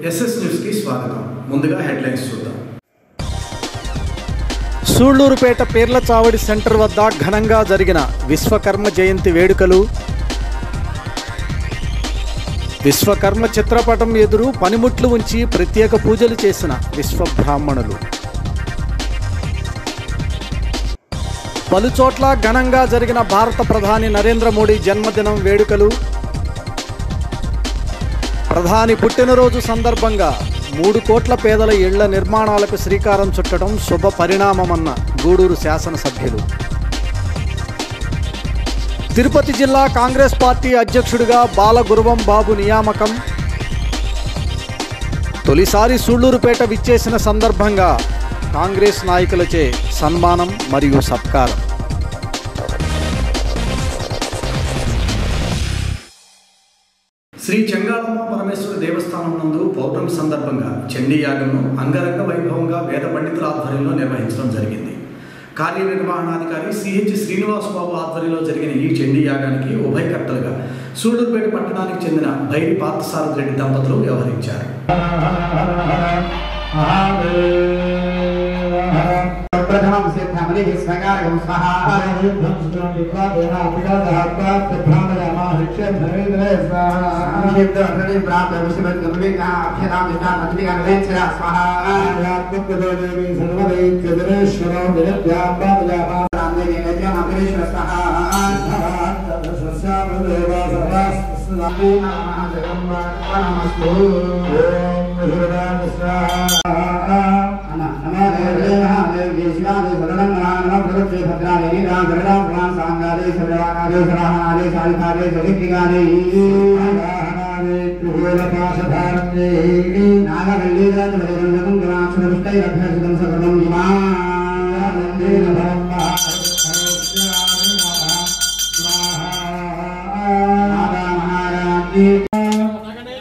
SS న్యూస్కి స్వాగతం ముందుగా హెడ్లైన్స్ చూద్దాం సూళ్లూరుపేట పీర్ల చావడి సెంటర్ వద్ద ఘనంగా జరిగిన విశ్వకర్మ జయంతి వేడుకలు విశ్వకర్మ చిత్రపటం ఎదురు పనిముట్లు ఉంచి ప్రత్యేక పూజలు చేసిన విశ్వబ్రాహ్మణులు పలుచోట్ల ఘనంగా జరిగిన భారత ప్రధాని నరేంద్ర మోడీ జన్మదినం వేడుకలు ప్రధాని పుట్టినరోజు సందర్భంగా మూడు కోట్ల పేదల ఇళ్ల నిర్మాణాలకు శ్రీకారం చుట్టడం శుభ పరిణామమన్న గూడూరు శాసనసభ్యులు తిరుపతి జిల్లా కాంగ్రెస్ పార్టీ అధ్యక్షుడిగా బాలగురువం బాబు నియామకం తొలిసారి సూళ్లూరుపేట విచ్చేసిన సందర్భంగా కాంగ్రెస్ నాయకులచే సన్మానం మరియు సత్కారం శ్రీ చెంగాళమ్మ పరమేశ్వర దేవస్థానం నందు పౌర్ణమి సందర్భంగా చండీ యాగంను అంగరంగ వైభవంగా వేద పండితుల ఆధ్వర్యంలో నిర్వహించడం జరిగింది కార్యనిర్వహణాధికారి సిహెచ్ శ్రీనివాస్ బాబు ఆధ్వర్యంలో జరిగిన ఈ చండీ యాగానికి ఉభయకర్తలుగా సూళ్లూరుపేట పట్టణానికి చెందిన భైరి పార్థసారథి రెడ్డి దంపతులు వ్యవహరించారు प्रथमं सिद्धमनिः स्वगायं स्वाहा संक्षिप्तधनि प्राप्त विषमद्गमविघ्ना अभ्यतां दिशां मध्विकानवेच्छया स्वाहा रामदेवी वेद्यं अमरेश्वर स्वाहा మహారాజ్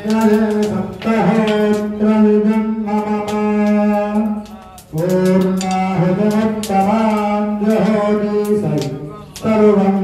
సర్వం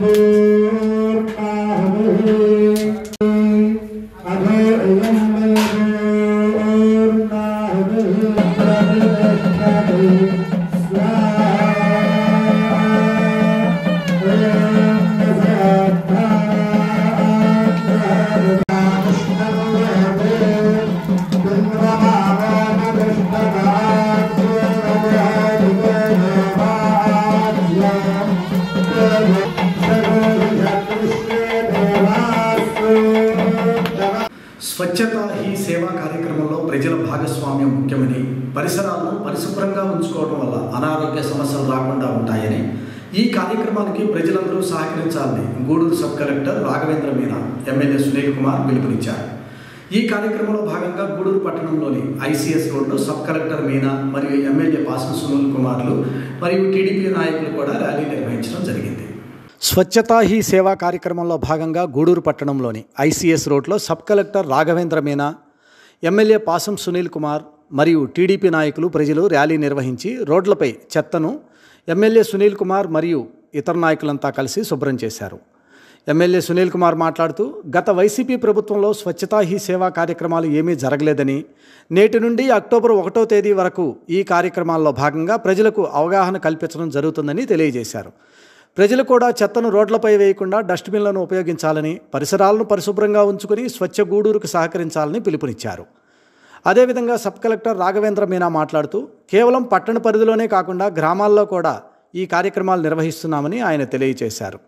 స్వచ్ఛత ఈ సేవా కార్యక్రమంలో ప్రజల భాగస్వామ్యం ముఖ్యమని పరిసరాలను పరిశుభ్రంగా ఉంచుకోవడం వల్ల అనారోగ్య సమస్యలు రాకుండా ఉంటాయని ఈ కార్యక్రమానికి ప్రజలందరూ సహకరించాలని Gudur sub collector Raghavendra Meena MLA Sunil Kumar పిలుపునిచ్చారు ఈ కార్యక్రమంలో భాగంగా గూడూరు పట్టణంలోని ఐసీఎస్ రోడ్లో సబ్ కలెక్టర్ మీనా మరియు ఎమ్మెల్యే పాసం సునీల్ కుమార్లు మరియు టీడీపీ నాయకులు కూడా ర్యాలీ నిర్వహించడం జరిగింది స్వచ్ఛతా హీ సేవా కార్యక్రమంలో భాగంగా గూడూరు పట్టణంలోని ఐసీఎస్ రోడ్లో sub collector Raghavendra Meena MLA Pasam Sunil Kumar మరియు టీడీపీ నాయకులు ప్రజలు ర్యాలీ నిర్వహించి రోడ్లపై చెత్తను ఎమ్మెల్యే సునీల్ కుమార్ మరియు ఇతర నాయకులంతా కలిసి శుభ్రం చేశారు ఎమ్మెల్యే సునీల్ కుమార్ మాట్లాడుతూ గత వైసీపీ ప్రభుత్వంలో స్వచ్ఛతా హీ సేవా కార్యక్రమాలు ఏమీ జరగలేదని నేటి నుండి అక్టోబర్ ఒకటో తేదీ వరకు ఈ కార్యక్రమాల్లో భాగంగా ప్రజలకు అవగాహన కల్పించడం జరుగుతుందని తెలియజేశారు ప్రజలు కూడా చెత్తను రోడ్లపై వేయకుండా డస్ట్బిన్లను ఉపయోగించాలని పరిసరాలను పరిశుభ్రంగా ఉంచుకుని స్వచ్ఛ గూడూరుకు సహకరించాలని పిలుపునిచ్చారు అదేవిధంగా సబ్ కలెక్టర్ రాఘవేంద్ర మీనా మాట్లాడుతూ కేవలం పట్టణ పరిధిలోనే కాకుండా గ్రామాల్లో కూడా ఈ కార్యక్రమాలు నిర్వహిస్తున్నామని ఆయన తెలియజేశారు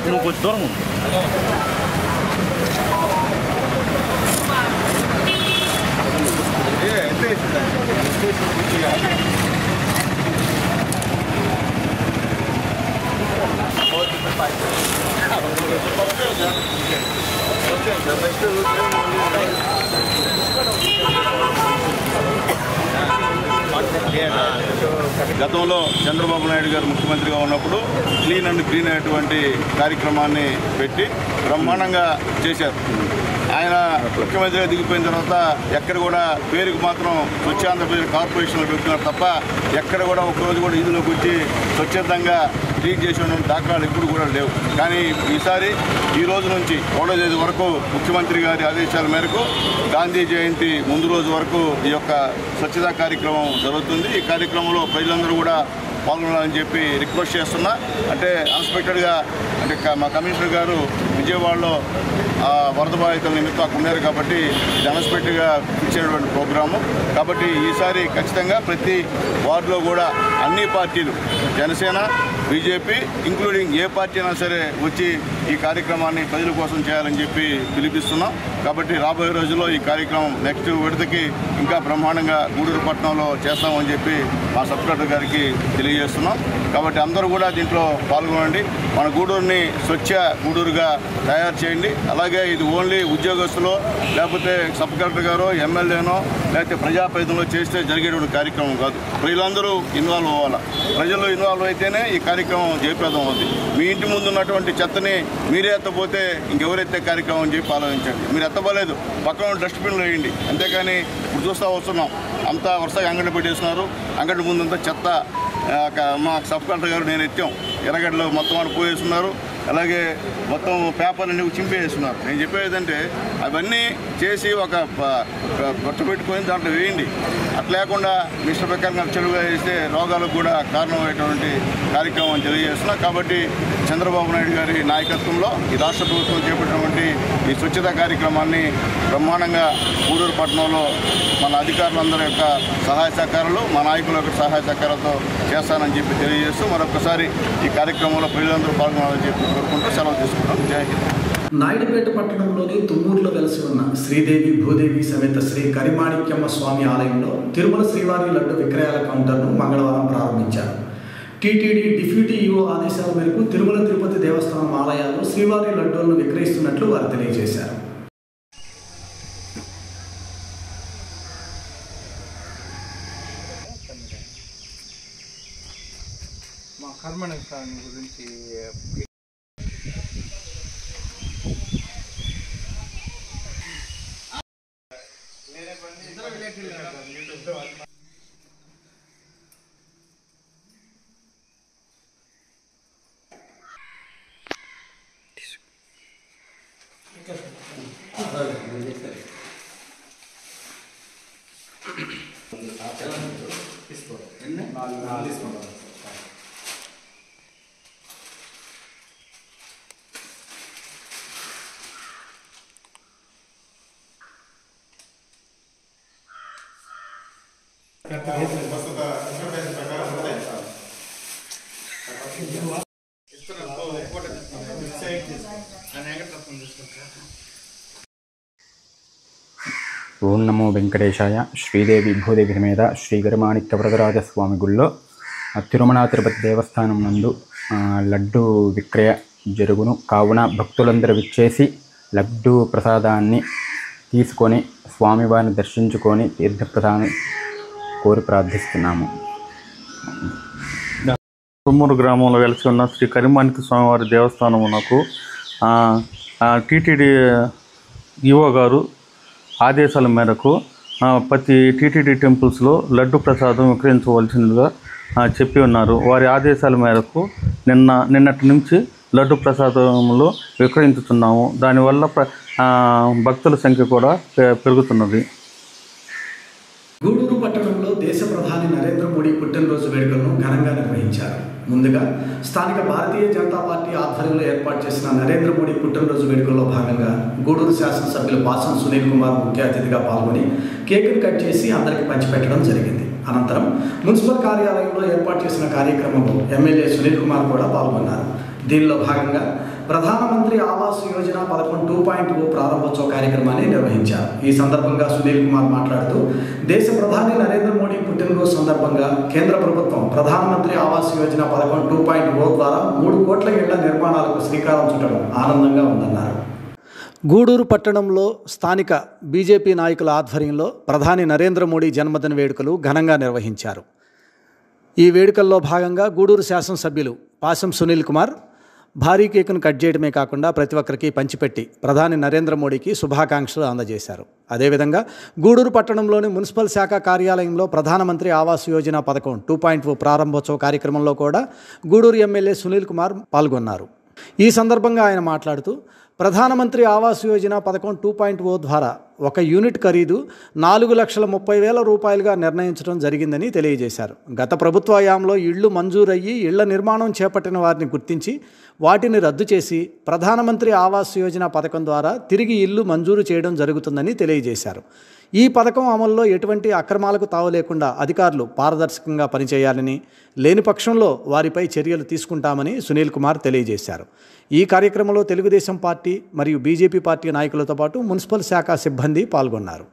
నువ్వు కొంచెం దూరం ఉంది గతంలో చంద్రబాబు నాయుడు గారు ముఖ్యమంత్రిగా ఉన్నప్పుడు క్లీన్ అండ్ గ్రీన్ అనేటువంటి కార్యక్రమాన్ని పెట్టి బ్రహ్మాండంగా చేశారు ఆయన ముఖ్యమంత్రిగా దిగిపోయిన తర్వాత ఎక్కడ కూడా పేరుకు మాత్రం స్వచ్ఛ ఆంధ్రప్రదేశ్ కార్పొరేషన్లో పెడుతున్నారు తప్ప ఎక్కడ కూడా ఒక్కరోజు కూడా ఇదిలోకి వచ్చి స్వచ్ఛందంగా క్లీన్ చేసిన దాఖలాలు ఎప్పుడు కూడా లేవు కానీ ఈసారి ఈ రోజు నుంచి ఒకటో తేదీ వరకు ముఖ్యమంత్రి గారి ఆదేశాల మేరకు గాంధీ జయంతి ముందు రోజు వరకు ఈ యొక్క స్వచ్ఛతా కార్యక్రమం జరుగుతుంది ఈ కార్యక్రమంలో ప్రజలందరూ కూడా పాల్గొనాలని చెప్పి రిక్వెస్ట్ చేస్తున్నా అంటే అన్ఎక్స్పెక్టెడ్గా అంటే క- మా కమిషనర్ గారు విజయవాడలో ఆ, వరద బాధితుల నిమిత్తం అక్కడ ఉన్నారు కాబట్టి ఇది అన్ఎక్స్పెక్టెడ్గా ఇచ్చినటువంటి ప్రోగ్రాము కాబట్టి ఈసారి ఖచ్చితంగా ప్రతి వార్డులో కూడా అన్ని పార్టీలు జనసేన బీజేపీ ఇంక్లూడింగ్ ఏ పార్టీ అయినా సరే వచ్చి ఈ కార్యక్రమాన్ని ప్రజల కోసం చేయాలని చెప్పి పిలిపిస్తున్నాం కాబట్టి రాబోయే రోజుల్లో ఈ కార్యక్రమం నెక్స్ట్ విడతకి ఇంకా బ్రహ్మాండంగా గూడూరు పట్టణంలో చేస్తామని చెప్పి మా సబ్ కలెక్టర్ గారికి తెలియజేస్తున్నాం కాబట్టి అందరూ కూడా దీంట్లో పాల్గొనండి మన గూడూరుని స్వచ్ఛ గూడూరుగా తయారు చేయండి అలాగే ఇది ఓన్లీ ఉద్యోగస్తులు లేకపోతే సబ్ కలెక్టర్ గారో ఎమ్మెల్యేనో లేకపోతే ప్రజాప్రతినిధులు చేస్తే జరిగేటువంటి కార్యక్రమం కాదు ప్రజలందరూ ఇన్వాల్వ్ అవ్వాలి ప్రజలు ఇన్వాల్వ్ అయితేనే ఈ కార్యక్రమం జయప్రదం అవుతుంది మీ ఇంటి ముందు ఉన్నటువంటి చెత్తని మీరే ఎత్తపోతే ఇంకెవరెత్తే కార్యక్రమం అని చెప్పి ఆలోచించండి మీరు ఎత్తబోలేదు పక్కన డస్ట్బిన్లో వేయండి అంతేకాని ఇప్పుడు చూస్తూ వస్తున్నాం అంతా వరుసగా అంగడి పెట్టేస్తున్నారు అంగడి ముందంతా చెత్త ఆ, క- మా సబ్ కలెక్టర్ గారు నేను ఎత్తాం ఎర్రగడ్డలో మొత్తం అని పోయేస్తున్నారు అలాగే మొత్తం పేపర్లన్నీ చింపేస్తున్నారు నేను చెప్పేది అంటే అవన్నీ చేసి ఒక ప- ప- పట్టు పెట్టుకొని దాంట్లో వేయండి అట్లా లేకుండా మిస్టర్ ప్రకారం చెడుగా వేస్తే రోగాలకు కూడా కారణమయ్యేటువంటి కార్యక్రమం తెలియజేస్తున్నా కాబట్టి చంద్రబాబు నాయుడు గారి నాయకత్వంలో ఈ రాష్ట్ర ప్రభుత్వం చేపట్టినటువంటి ఈ స్వచ్ఛత కార్యక్రమాన్ని బ్రహ్మాండంగా గూడూరు పట్టణంలో మన అధికారులందరి యొక్క సహాయ సహకారాలు మా నాయకుల యొక్క సహాయ సహకారాలతో చేస్తానని చెప్పి తెలియజేస్తూ మరొకసారి ఈ కార్యక్రమంలో ప్రజలందరూ పాల్గొనాలని చెప్పి కోరుకుంటూ సెలవు తీసుకుంటాం జై హింద్ నాయుడుపేట పట్టణంలోని తుమ్మూరులో వెలసి ఉన్న శ్రీదేవి భూదేవి సమేత శ్రీ కరిమాణిక్యమ్మ స్వామి ఆలయంలో తిరుమల శ్రీవారి లడ్డు విక్రయాల కౌంటర్ను మంగళవారం ప్రారంభించారు టీటీడీ డిప్యూటీ ఈఓ ఆదేశాల మేరకు తిరుమల తిరుపతి దేవస్థానం ఆలయాల్లో శ్రీవారి లడ్డూలను విక్రయిస్తున్నట్లు వారు తెలియజేశారు మా కర్మనిస్తాను గురించి ఓం నమో వెంకటేశాయ శ్రీదేవి భూదేవి సమేత శ్రీ గరుమాణిక్య వరదరాజ స్వామి గుళ్ళో ఆ, తిరుమల తిరుపతి దేవస్థానం నందు ఆ, లడ్డు విక్రయ జరుగును కావున భక్తులందరూ విచ్చేసి లడ్డు ప్రసాదాన్ని తీసుకొని స్వామివారిని దర్శించుకొని తీర్థప్రసాదం కోరి ప్రార్థిస్తున్నాము తుమ్మూరు గ్రామంలో వెలిసి ఉన్న శ్రీ కరిమానికి స్వామివారి దేవస్థానమునకు టీటీడీ ఈఓ గారు ఆదేశాల మేరకు ఆ, ప్రతి టీటీడీ టెంపుల్స్లో లడ్డు ప్రసాదం విక్రయించవలసిందిగా ఆ, చెప్పి ఉన్నారు వారి ఆదేశాల మేరకు నిన్న నిన్నటి నుంచి లడ్డు ప్రసాదంలో విక్రయించుతున్నాము దానివల్ల ప్ర- ఆ, భక్తుల సంఖ్య కూడా పె- పెరుగుతున్నది గూడూరు పట్టణంలో దేశ ప్రధాని నరేంద్ర మోడీ పుట్టినరోజు వేడుకలను ఘనంగా నిర్వహించారు ముందుగా స్థానిక భారతీయ జనతా పార్టీ ఆధ్వర్యంలో ఏర్పాటు చేసిన నరేంద్ర మోడీ పుట్టినరోజు వేడుకల్లో భాగంగా గూడూరు శాసనసభ్యులు పాసం సునీల్ కుమార్ ముఖ్య అతిథిగా పాల్గొని కేకును కట్ చేసి అందరికీ పంచిపెట్టడం జరిగింది అనంతరం మున్సిపల్ కార్యాలయంలో ఏర్పాటు చేసిన కార్యక్రమంలో ఎమ్మెల్యే సునీల్ కుమార్ కూడా పాల్గొన్నారు దీనిలో భాగంగా ప్రధానమంత్రి ఆవాస్ యోజన పదకొండు టూ పాయింట్ ఓ ప్రారంభోత్సవ కార్యక్రమాన్ని నిర్వహించారు ఈ సందర్భంగా సునీల్ కుమార్ మాట్లాడుతూ దేశ ప్రధాని నరేంద్ర మోడీ పుట్టినరోజు సందర్భంగా కేంద్ర ప్రభుత్వం ప్రధానమంత్రి ఆవాస్ యోజన పదకొండు టూ పాయింట్ ఓ ద్వారా మూడు కోట్ల ఇళ్ల నిర్మాణాలకు శ్రీకారం చుట్టడం ఆనందంగా ఉందన్నారు గూడూరు పట్టణంలో స్థానిక బీజేపీ నాయకుల ఆధ్వర్యంలో ప్రధాని నరేంద్ర మోడీ జన్మదిన వేడుకలు ఘనంగా నిర్వహించారు ఈ వేడుకల్లో భాగంగా గూడూరు శాసనసభ్యులు పాసం సునీల్ కుమార్ భారీ కేకును కట్ చేయడమే కాకుండా ప్రతి ఒక్కరికి పంచిపెట్టి ప్రధాని నరేంద్ర మోడీకి శుభాకాంక్షలు అందజేశారు అదేవిధంగా గూడూరు పట్టణంలోని మున్సిపల్ శాఖ కార్యాలయంలో ప్రధానమంత్రి ఆవాస్ యోజన పథకం టూ పాయింట్ ఓ ప్రారంభోత్సవ కార్యక్రమంలో కూడా గూడూరు ఎమ్మెల్యే సునీల్ కుమార్ పాల్గొన్నారు ఈ సందర్భంగా ఆయన మాట్లాడుతూ ప్రధానమంత్రి ఆవాస్ యోజన పథకం టూ పాయింట్ ఓ ద్వారా ఒక యూనిట్ ఖరీదు నాలుగు లక్షల ముప్పై వేల రూపాయలుగా నిర్ణయించడం జరిగిందని తెలియజేశారు గత ప్రభుత్వ హయాంలో ఇళ్లు మంజూరయ్యి ఇళ్ల నిర్మాణం చేపట్టిన వారిని గుర్తించి వాటిని రద్దు చేసి ప్రధానమంత్రి ఆవాస్ యోజన పథకం ద్వారా తిరిగి ఇల్లు మంజూరు చేయడం జరుగుతుందని తెలియజేశారు ఈ పథకం అమల్లో ఎటువంటి అక్రమాలకు తావు లేకుండా అధికారులు పారదర్శకంగా పనిచేయాలని లేని పక్షంలో వారిపై చర్యలు తీసుకుంటామని సునీల్ కుమార్ తెలియజేశారు ఈ కార్యక్రమంలో తెలుగుదేశం పార్టీ మరియు బీజేపీ పార్టీ నాయకులతో పాటు మున్సిపల్ శాఖ సిబ్బంది పాల్గొన్నారు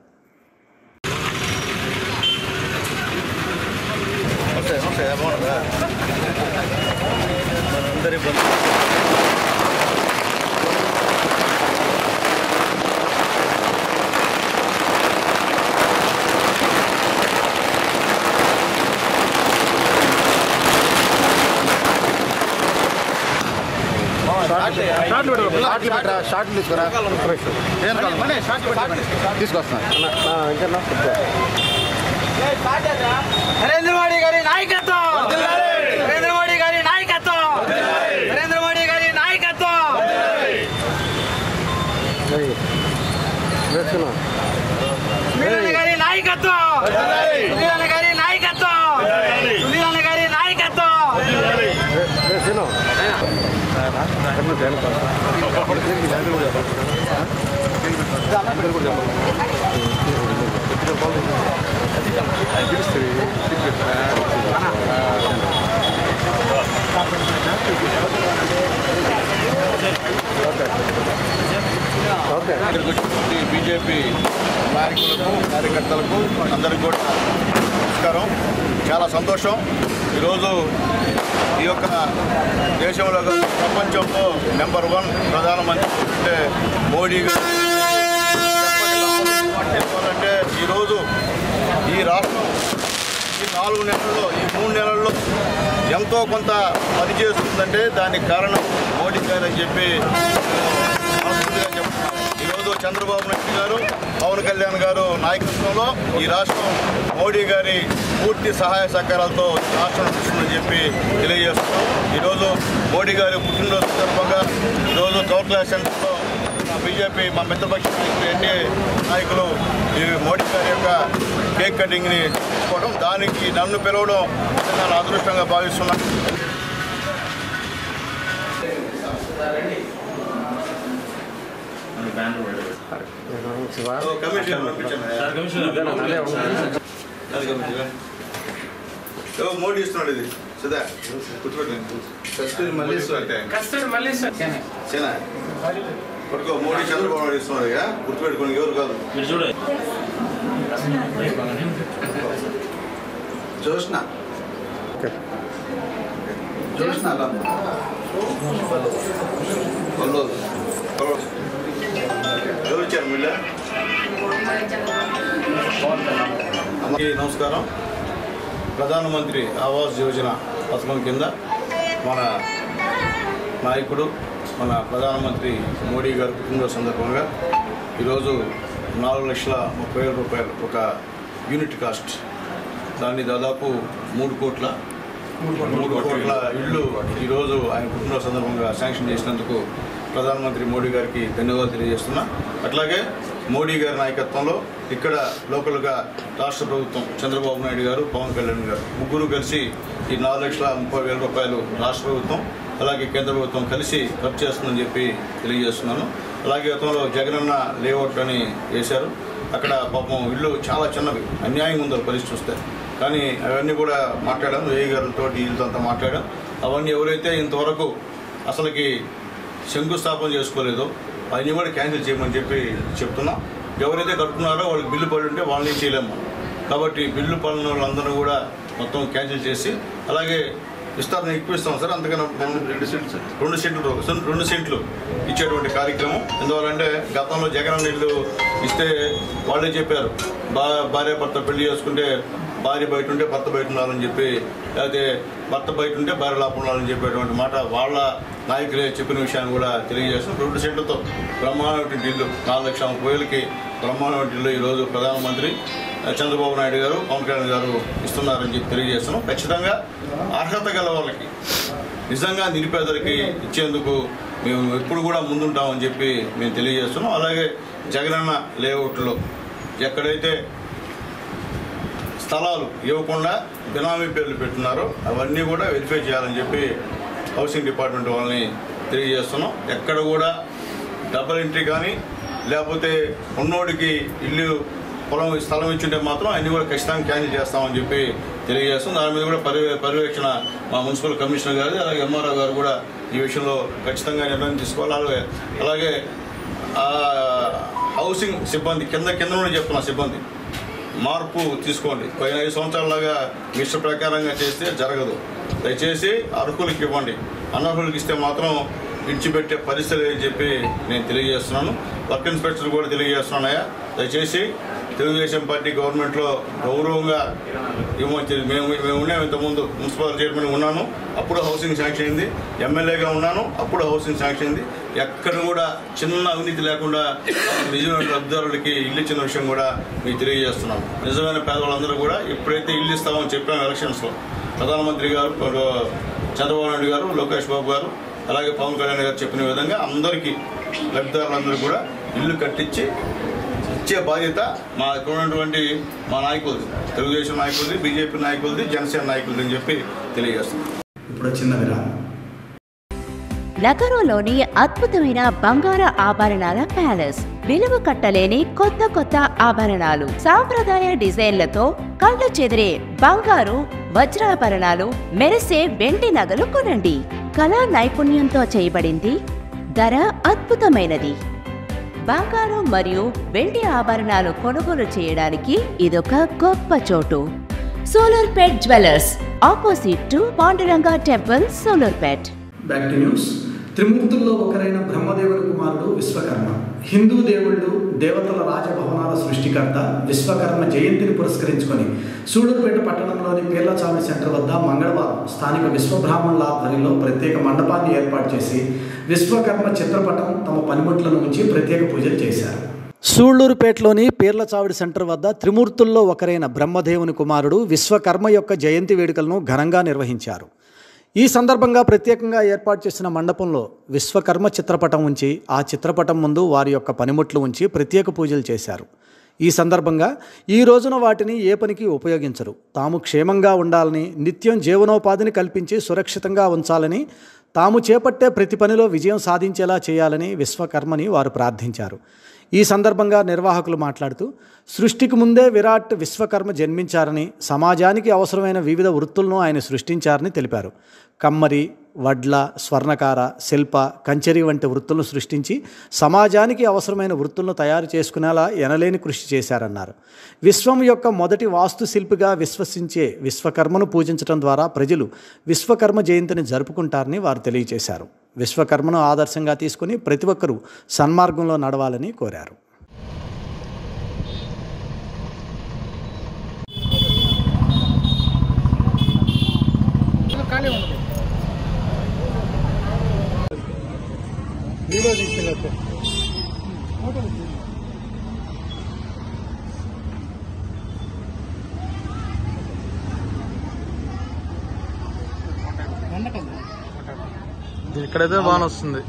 షార్ట్లు తీసుకురా ఏం కాదు తీసుకొస్తాను నరేంద్ర మోడీ గారి నాయకత్వం నరేంద్ర మోడీ గారి నాయకత్వం నరేంద్ర మోడీ గారి నాయకత్వం సునీల్ గారి నాయకత్వం సునీల్ గారి నాయకత్వం సునీల్ గారి నాయకత్వం బీజేపీ నాయకులకు కార్యకర్తలకు అందరికి కూడా నమస్కారం చాలా సంతోషం ఈరోజు ఈ యొక్క దేశంలో కాదు, ప్రపంచంలో నెంబర్ వన్ ప్రధానమంత్రి అంటే మోడీ గారు ఎందుకంటే ఈరోజు ఈ రాష్ట్రం ఈ నాలుగు నెలల్లో ఈ మూడు నెలల్లో ఎంతో కొంత పని చేస్తుందంటే దానికి కారణం మోడీ గారు అని చెప్పి మనస్ఫూర్తిగా చెప్తున్నాను ఈరోజు చంద్రబాబు నాయుడు గారు పవన్ కళ్యాణ్ గారు నాయకత్వంలో ఈ రాష్ట్రం మోడీ గారి పూర్తి సహాయ సహకారాలతో రాష్ట్రం నడుస్తుందని చెప్పి తెలియజేస్తున్నాం ఈరోజు మోడీ గారి పుట్టినరోజు సందర్భంగా ఈరోజు కౌట్లా సెంటర్లో మా బీజేపీ మా మిత్రపక్ష నాయకులు ఎన్డీఏ నాయకులు ఈ మోడీ గారి యొక్క కేక్ కటింగ్ని తీసుకోవడం దానికి నన్ను పిలవడం నిజంగా నా అదృష్టంగా భావిస్తున్నాను కమిషన్ మోడీ ఇస్తున్నాడు ఇది సుధా గుర్తుపెట్టండి కస్తూరి మళ్ళీ సేనా పడుకో మోడీ చంద్రబాబు నాయుడు ఇస్తున్నాడు ఇక గుర్తుపెట్టుకోండి ఎవరు కాదు జోష్న జోష్న కొల్లోదు ఎవరు ఇచ్చారు మిల్ల అందరికీ నమస్కారం ప్రధానమంత్రి ఆవాస్ యోజన పథకం కింద మన నాయకుడు మన ప్రధానమంత్రి మోడీ గారి పుట్టినరోజు సందర్భంగా ఈరోజు నాలుగు లక్షల ముప్పై వేల రూపాయలు ఒక యూనిట్ కాస్ట్ దాన్ని దాదాపు మూడు కోట్ల మూడు కోట్ల ఇళ్ళు ఈరోజు ఆయన పుట్టినరోజు సందర్భంగా శాంక్షన్ చేసినందుకు ప్రధానమంత్రి మోడీ గారికి ధన్యవాదాలు తెలియజేస్తున్నా అట్లాగే మోడీ గారి నాయకత్వంలో ఇక్కడ లోకల్గా రాష్ట్ర ప్రభుత్వం చంద్రబాబు నాయుడు గారు పవన్ కళ్యాణ్ గారు ముగ్గురు కలిసి ఈ నాలుగు లక్షల ముప్పై వేల రూపాయలు రాష్ట్ర ప్రభుత్వం అలాగే కేంద్ర ప్రభుత్వం కలిసి ఖర్చు చేస్తుందని చెప్పి తెలియజేస్తున్నాను అలాగే గతంలో జగనన్న లేఅవుట్ అని వేశారు అక్కడ పాపం ఇల్లు చాలా చిన్నవి అన్యాయంగా ఉందో పరిస్థితి చూస్తే కానీ అవన్నీ కూడా మాట్లాడాం ఏ గారితో వీళ్ళతో అంతా మాట్లాడాం అవన్నీ ఎవరైతే ఇంతవరకు అసలుకి శంకుస్థాపన చేసుకోలేదో అవన్నీ కూడా క్యాన్సిల్ చేయమని చెప్పి చెప్తున్నాం ఎవరైతే కట్టుకున్నారో వాళ్ళకి బిల్లు పడి ఉంటే వాళ్ళని చేయలేము కాబట్టి బిల్లు పడిన వాళ్ళందరూ కూడా మొత్తం క్యాన్సిల్ చేసి అలాగే విస్తరణ ఎక్కువ ఇస్తాం సార్ అంతకన్నా రెండు రెండు సెంట్లు రెండు సెంట్లు రెండు సెంట్లు ఇచ్చేటువంటి కార్యక్రమం ఎందువల్లంటే గతంలో జగన్ ఇల్లు ఇస్తే వాళ్ళే చెప్పారు బా భార్య భర్త పెళ్లి చేసుకుంటే భార్య బయట ఉంటే భర్త బయట ఉండాలని చెప్పి లేకపోతే భర్త బయట ఉంటే భార్య లోపల ఉండాలని చెప్పేటువంటి మాట వాళ్ళ నాయకులే చెప్పిన విషయాన్ని కూడా తెలియజేస్తాం రెండు సెంట్లతో బ్రహ్మాండమైన ఇల్లు నాలుగు లక్షల ముప్పై వేలకి బ్రహ్మాండమైన ఇల్లు ఈరోజు ప్రధానమంత్రి చంద్రబాబు నాయుడు గారు పవన్ కళ్యాణ్ గారు ఇస్తున్నారని చెప్పి తెలియజేస్తున్నాం ఖచ్చితంగా అర్హత గల వాళ్ళకి నిజంగా నిరుపేదలకి ఇచ్చేందుకు మేము ఎప్పుడు కూడా ముందుంటామని చెప్పి మేము తెలియజేస్తున్నాం అలాగే జగనన్న లేఅవుట్లో ఎక్కడైతే స్థలాలు ఇవ్వకుండా బినామీ పేర్లు పెట్టున్నారో అవన్నీ కూడా వెరిఫై చేయాలని చెప్పి హౌసింగ్ డిపార్ట్మెంట్ వాళ్ళని తెలియజేస్తున్నాం ఎక్కడ కూడా డబల్ ఎంట్రీ కానీ లేకపోతే ఉన్నోడికి ఇల్లు పొలం స్థలం ఇచ్చుంటే మాత్రం అన్ని కూడా ఖచ్చితంగా క్యాన్సిల్ చేస్తామని చెప్పి తెలియజేస్తాం దాని మీద కూడా పర్యవే పర్యవేక్షణ మా మున్సిపల్ కమిషనర్ గారు అలాగే ఎంఆర్ఓ గారు కూడా ఈ విషయంలో ఖచ్చితంగా నిర్ణయం తీసుకోవాలి అలాగే అలాగే ఆ, హౌసింగ్ సిబ్బంది కింద కింద నుండి చెప్తున్నా సిబ్బంది మార్పు తీసుకోండి పోయిన ఐదు సంవత్సరాలుగా మీ ఇష్ట ప్రకారంగా చేస్తే జరగదు దయచేసి అర్హులకు ఇవ్వండి అనర్హులకు ఇస్తే మాత్రం విడిచిపెట్టే పరిస్థితి అని చెప్పి నేను తెలియజేస్తున్నాను వర్క్ ఇన్స్పెక్టర్ కూడా తెలియజేస్తున్నానయ్యా దయచేసి తెలుగుదేశం పార్టీ గవర్నమెంట్లో గౌరవంగా ఇవ్వచ్చు మేము మేము ఉన్నాము ఇంతకుముందు మున్సిపల్ చైర్మన్ ఉన్నాను అప్పుడు హౌసింగ్ శాంక్షన్ అయింది ఎమ్మెల్యేగా ఉన్నాను అప్పుడు హౌసింగ్ శాంక్షన్ అయింది ఎక్కడ కూడా చిన్న అవినీతి లేకుండా నిజమైన లబ్ధిదారులకి ఇల్లు ఇచ్చిన విషయం కూడా మీకు తెలియజేస్తున్నాం నిజమైన పేదవాళ్ళందరూ కూడా ఎప్పుడైతే ఇల్లు ఇస్తామని చెప్పాము ఎలక్షన్స్లో ప్రధానమంత్రి గారు చంద్రబాబు నాయుడు గారు లోకేష్ బాబు గారు అలాగే పవన్ కళ్యాణ్ గారు చెప్పిన విధంగా అందరికీ లబ్ధిదారులందరూ కూడా ఇల్లు కట్టించి ఇచ్చే బాధ్యత మా ఇక్కడ ఉన్నటువంటి మా నాయకులది తెలుగుదేశం నాయకులది బీజేపీ నాయకులది జనసేన నాయకులది అని చెప్పి తెలియజేస్తున్నాం ఇప్పుడు చిన్న విరామం నగరంలోని అద్భుతమైన బంగార ఆభరణాల ప్యాలెస్ విలువ కట్టలేని కొత్త కొత్త ఆభరణాలు సాంప్రదాయ డిజైన్లతో కళ్ళు చెదిరే బంగారు వజ్రాభరణాలు మెరిసే వెండి నగలు కొనండి కళా నైపుణ్యంతో చేయబడింది ధర అద్భుతమైనది బంగారు మరియు వెండి ఆభరణాలు కొనుగోలు చేయడానికి ఇదొక గొప్ప చోటు solar pet jewellers opposite to Panduranga temple solar pet back to news త్రిమూర్తుల్లో ఒకరైన బ్రహ్మదేవుని కుమారుడు విశ్వకర్మ హిందూ దేవుళ్ళు దేవతల రాజభవనాల సృష్టికర్త విశ్వకర్మ జయంతిని పురస్కరించుకొని సూడూరుపేట పట్టణంలోని పీర్లచామి సెంటర్ వద్ద మంగళవారం స్థానిక విశ్వబ్రాహ్మణుల ఆధ్వర్యంలో ప్రత్యేక మండపాన్ని ఏర్పాటు చేసి విశ్వకర్మ చిత్రపటం తమ పనిముట్లను ఉంచి ప్రత్యేక పూజలు చేశారు సూళ్లూరుపేటలోని పీర్లచావిడి సెంటర్ వద్ద త్రిమూర్తుల్లో ఒకరైన బ్రహ్మదేవుని కుమారుడు విశ్వకర్మ యొక్క జయంతి వేడుకలను ఘనంగా నిర్వహించారు ఈ సందర్భంగా ప్రత్యేకంగా ఏర్పాటు చేసిన మండపంలో విశ్వకర్మ చిత్రపటం ఉంచి ఆ చిత్రపటం ముందు వారి యొక్క పనిముట్లు ఉంచి ప్రత్యేక పూజలు చేశారు ఈ సందర్భంగా ఈ రోజున వాటిని ఏ పనికి ఉపయోగించరు తాము క్షేమంగా ఉండాలని నిత్యం జీవనోపాధిని కల్పించి సురక్షితంగా ఉంచాలని తాము చేపట్టే ప్రతి పనిలో విజయం సాధించేలా చేయాలని విశ్వకర్మని వారు ప్రార్థించారు ఈ సందర్భంగా నిర్వాహకులు మాట్లాడుతూ సృష్టికి ముందే విరాట్ విశ్వకర్మ జన్మించారని సమాజానికి అవసరమైన వివిధ వృత్తులను ఆయన సృష్టించారని తెలిపారు కమ్మరి వడ్ల స్వర్ణకార శిల్ప కంచెరి వంటి వృత్తులను సృష్టించి సమాజానికి అవసరమైన వృత్తులను తయారు చేసుకునేలా ఎనలేని కృషి చేశారన్నారు విశ్వం యొక్క మొదటి వాస్తుశిల్పిగా విశ్వసించే విశ్వకర్మను పూజించడం ద్వారా ప్రజలు విశ్వకర్మ జయంతిని జరుపుకుంటారని వారు తెలియజేశారు విశ్వకర్మను ఆదర్శంగా తీసుకుని ప్రతి ఒక్కరూ సన్మార్గంలో నడవాలని కోరారు ఇక్కడైతే బాగా వస్తుంది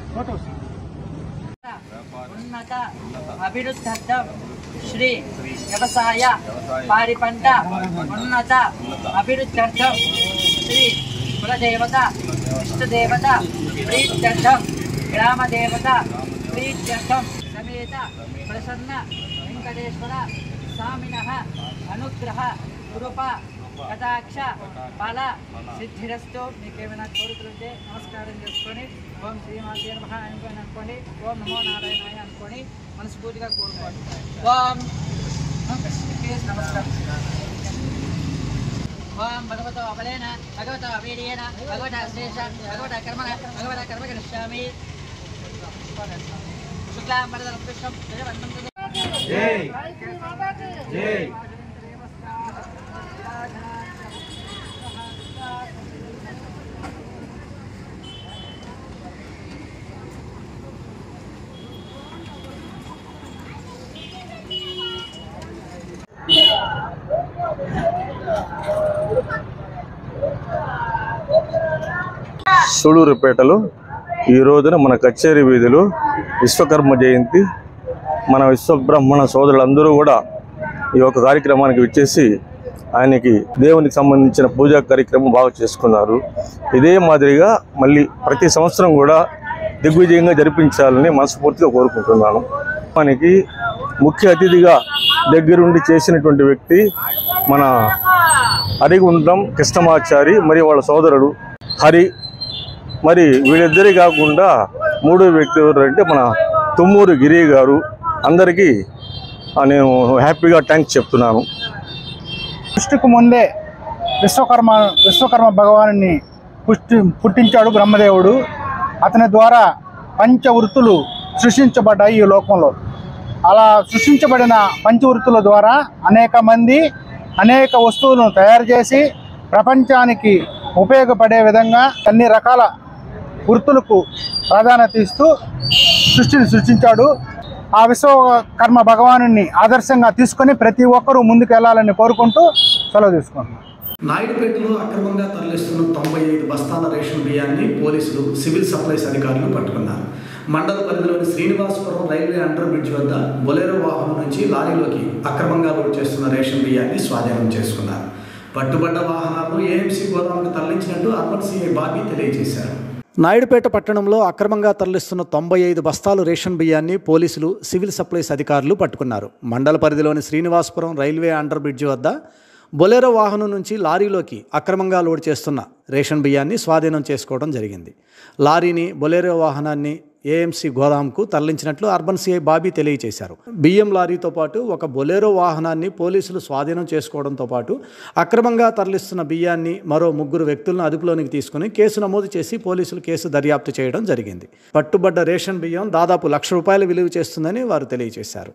ఉన్నత అభివృద్ధ్యర్థం శ్రీ వ్యవసాయ పారి పంట ఉన్నత అభివృద్ధ్యర్థం శ్రీ కులదేవత ఇష్టదేవత ప్రీత్యర్థం గ్రామదేవత ప్రీత్యర్థం సమేత ప్రసన్న వెంకటేశ్వర స్వామిన అనుగ్రహ కృప కటాక్ష బల సిద్ధిరస్తు మీకు ఏమైనా కోరికలు ఉంటే నమస్కారం చేసుకొని ఓం శ్రీమాతే నమః అనుకొని అనుకోండి ఓం నమో నారాయణాయ అనుకొని మనస్ఫూర్తిగా కోరుకోండి ఓం నమస్కారం ఓం భగవతో అబలేన భగవతో అవీర్యేన భగవత శ్రేష భగవత కర్మణ భగవత కర్మ కరిష్యామి శుక్లాం వరదరం కృష్ణం జయవంతం జై జై సూళూరుపేటలో ఈ రోజున మన కచేరీ వీధిలో విశ్వకర్మ జయంతి మన విశ్వబ్రహ్మణ సోదరులందరూ కూడా ఈ యొక్క కార్యక్రమానికి విచ్చేసి ఆయనకి దేవునికి సంబంధించిన పూజా కార్యక్రమం బాగా చేసుకున్నారు ఇదే మాదిరిగా మళ్ళీ ప్రతి సంవత్సరం కూడా దిగ్విజయంగా జరిపించాలని మనస్ఫూర్తిగా కోరుకుంటున్నాను మనకి ముఖ్య అతిథిగా దగ్గరుండి చేసినటువంటి వ్యక్తి మన అరిగుండ్రం కృష్ణమాచారి మరియు వాళ్ళ సోదరుడు హరి మరి వీళ్ళిద్దరే కాకుండా మూడో వ్యక్తి ఎవరంటే మన తుమ్మూరు గిరి గారు అందరికీ ఆ, నేను హ్యాపీగా థ్యాంక్స్ చెప్తున్నాను సృష్టికి ముందే విశ్వకర్మ విశ్వకర్మ భగవాను పుష్టి పుట్టించాడు బ్రహ్మదేవుడు అతని ద్వారా పంచవృత్తులు సృష్టించబడ్డాయి ఈ లోకంలో అలా సృష్టించబడిన పంచవృత్తుల ద్వారా అనేక మంది అనేక వస్తువులను తయారు చేసి ప్రపంచానికి ఉపయోగపడే విధంగా అన్ని రకాల వృత్తులకు ప్రాధాన్యత ఇస్తూ సృష్టిని సృష్టించాడు ఆ విశ్వకర్మ భగవాను ఆదర్శంగా తీసుకొని ప్రతి ఒక్కరూ ముందుకు వెళ్ళాలని కోరుకుంటూ సెలవు తీసుకుంటున్నాను నాయుడుపేటలో అక్రమంగా తరలిస్తున్న తొంభై ఐదు బస్తాల రేషన్ బియ్యాన్ని పోలీసులు సివిల్ సప్లైస్ అధికారులు పట్టుకున్నారు మండల పరిధిలోని శ్రీనివాసపురం రైల్వే అండర్ బ్రిడ్జ్ వద్ద బొలేరో వాహనం నుంచి లారీలోకి అక్రమంగా లోడ్ చేస్తున్న రేషన్ బియ్యాన్ని స్వాధీనం చేసుకున్నారు పట్టుబడ్డ వాహనాలను ఏఎంసీ గోదాముకు తరలించినట్టు అర్బన్ సిఐ బాబీ తెలియజేశారు నాయుడుపేట పట్టణంలో అక్రమంగా తరలిస్తున్న తొంభై ఐదు బస్తాలు రేషన్ బియ్యాన్ని పోలీసులు సివిల్ సప్లైస్ అధికారులు పట్టుకున్నారు మండల పరిధిలోని శ్రీనివాసపురం రైల్వే అండర్ బ్రిడ్జి వద్ద బొలెరో వాహనం నుంచి లారీలోకి అక్రమంగా లోడ్ చేస్తున్న రేషన్ బియ్యాన్ని స్వాధీనం చేసుకోవడం జరిగింది లారీని బొలెరో వాహనాన్ని ఏఎంసీ గోదాంకు తరలించినట్లు అర్బన్ సిఐ బాబీ తెలియజేశారు బియ్యం లారీతో పాటు ఒక బొలెరో వాహనాన్ని పోలీసులు స్వాధీనం చేసుకోవడంతో పాటు అక్రమంగా తరలిస్తున్న బియ్యాన్ని మరో ముగ్గురు వ్యక్తులను అదుపులోనికి తీసుకుని కేసు నమోదు చేసి పోలీసులు కేసు దర్యాప్తు చేయడం జరిగింది పట్టుబడ్డ రేషన్ బియ్యం దాదాపు లక్ష రూపాయలు విలువ చేస్తుందని వారు తెలియజేశారు